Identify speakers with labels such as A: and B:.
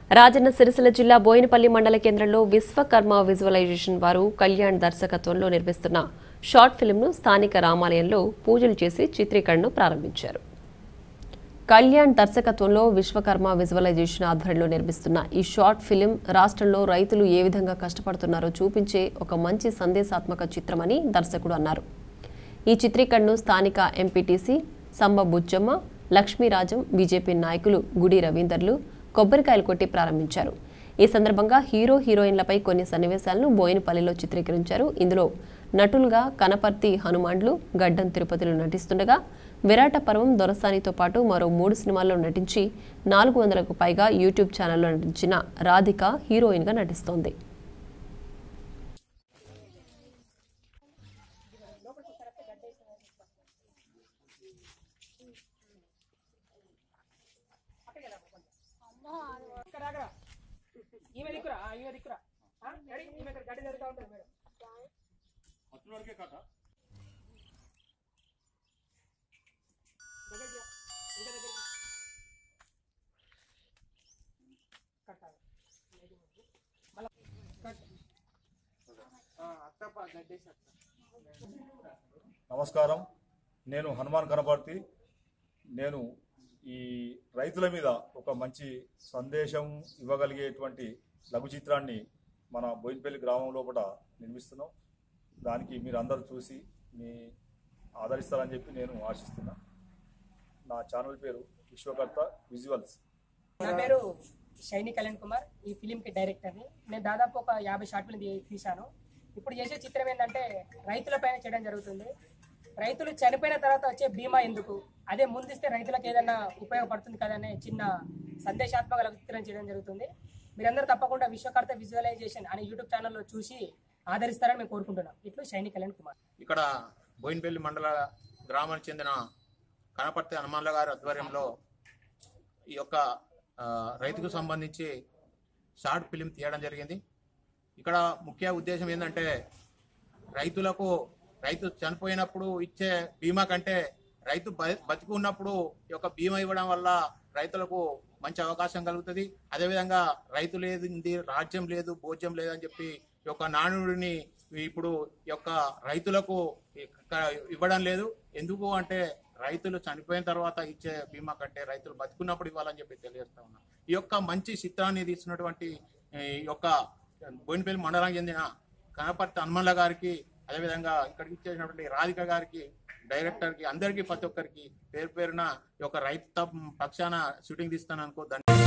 A: రాజన్న సిరిసిల్ల జిల్లా బోయినపల్లి మండల కేంద్రంలో విశ్వకర్మ విజువలైజేషన్ వారు కళ్యాణ్ దర్శకత్వంలో నిర్మిస్తున్న షార్ట్ ఫిల్మ్ను స్థానిక రామాలయంలో పూజలు చేసి చిత్రీకరణను ప్రారంభించారు కళ్యాణ్ దర్శకత్వంలో విశ్వకర్మ విజువలైజేషన్ ఆధ్వర్యంలో నిర్మిస్తున్న ఈ షార్ట్ ఫిలిం రాష్ట్రంలో రైతులు ఏ విధంగా కష్టపడుతున్నారో చూపించే ఒక మంచి సందేశాత్మక చిత్రమని దర్శకుడు అన్నారు ఈ చిత్రీకరణను స్థానిక ఎంపీటీసీ సంబ బుచ్చమ్మ లక్ష్మీరాజం బీజేపీ నాయకులు గుడి రవీందర్లు కొబ్బరికాయలు కొట్టి ప్రారంభించారు ఈ సందర్భంగా హీరో హీరోయిన్లపై కొన్ని సన్నివేశాలను బోయినపల్లిలో చిత్రీకరించారు ఇందులో నటులుగా కనపర్తి హనుమాన్లు గడ్డం తిరుపతిలో నటిస్తుండగా విరాట పర్వం దొరసానితో పాటు మరో మూడు సినిమాల్లో నటించి నాలుగు వందలకు పైగా యూట్యూబ్ ఛానల్లో నటించిన రాధిక హీరోయిన్గా నటిస్తోంది
B: ఇక్కడ ఆగరా. ఈమె దిక్కురా ఆ, ఈమె దిక్కురా ఆ, రెడీ? ఈమె ఇక్కడ గడ్డి జరుగుతూ ఉంటుంది మేడం దగ్గరికి రా. ఇంకా దగ్గరికి. కట్టాలి. మళ్ళా కట్. ఆ, అత్తప్ప గడ్డేసి అత్త.
C: నమస్కారం నేను హనుమాన్ కనపర్తి నేను ఈ రైతుల మీద ఒక మంచి సందేశం ఇవ్వగలిగేటువంటి లఘు చిత్రాన్ని మన బోయినపల్లి గ్రామం లోపల నిర్మిస్తున్నాం దానికి మీరు అందరూ చూసి మీ ఆదరిస్తారని చెప్పి నేను ఆశిస్తున్నా నా ఛానల్ పేరు విశ్వకర్త విజువల్స్
B: నా పేరు షైని కళ్యాణ్ కుమార్ ఈ ఫిలిం కి డైరెక్టర్ని నేను దాదాపు ఒక యాభై షార్ట్ ఫిల్మ్ తీ- తీశాను ఇప్పుడు చేసే చిత్రం ఏంటంటే రైతుల పైన చేయడం జరుగుతుంది రైతులు చనిపోయిన తర్వాత వచ్చే బీమా ఎందుకు అదే ముందిస్తే రైతులకు ఏదైనా ఉపయోగపడుతుంది కదా అనే చిన్న సందేశాత్మక లఘు చిత్రం చేయడం జరుగుతుంది మీరందరూ తప్పకుండా విశ్వకర్త విజువలైజేషన్ అనే యూట్యూబ్ ఛానల్లో చూసి ఆదరిస్తారని మేము కోరుకుంటున్నాం ఇట్లు షైని కళ్యాణ్ కుమార్
D: ఇక్కడ బోయినపల్లి మండల గ్రామానికి చెందిన కనపర్తి హనుమాన్ల గారి ఆధ్వర్యంలో ఈ యొక్క ఆ, రైతుకు సంబంధించి షార్ట్ ఫిలిం తీయడం జరిగింది ఇక్కడ ముఖ్య ఉద్దేశం ఏంటంటే రైతులకు రైతు చనిపోయినప్పుడు ఇచ్చే బీమా కంటే రైతు బ- బతికి ఉన్నప్పుడు ఈ యొక్క బీమా ఇవ్వడం వల్ల రైతులకు మంచి అవకాశం కలుగుతుంది అదేవిధంగా రైతు లేదు ఇది రాజ్యం లేదు భోజ్యం లేదు అని చెప్పి ఈ యొక్క నానుడిని ఇప్పుడు ఈ యొక్క రైతులకు ఇక- ఇవ్వడం లేదు ఎందుకు అంటే రైతులు చనిపోయిన తర్వాత ఇచ్చే బీమా కంటే రైతులు బతుకున్నప్పుడు ఇవ్వాలని చెప్పి తెలియజేస్తా ఉన్నాం ఈ యొక్క మంచి చిత్రాన్ని తీసినటువంటి ఈ యొక్క బోయినపల్లి మండలానికి చెందిన కనపర్తి హనుమల్ల గారికి అదేవిధంగా ఇక్కడికి ఇచ్చేసినటువంటి రాధిక గారికి డైరెక్టర్ కి అందరికీ ప్రతి ఒక్కరికి పేరు పేరున ఈ యొక్క రైతు పక్షాన షూటింగ్ తీస్తాను అనుకో ధన్య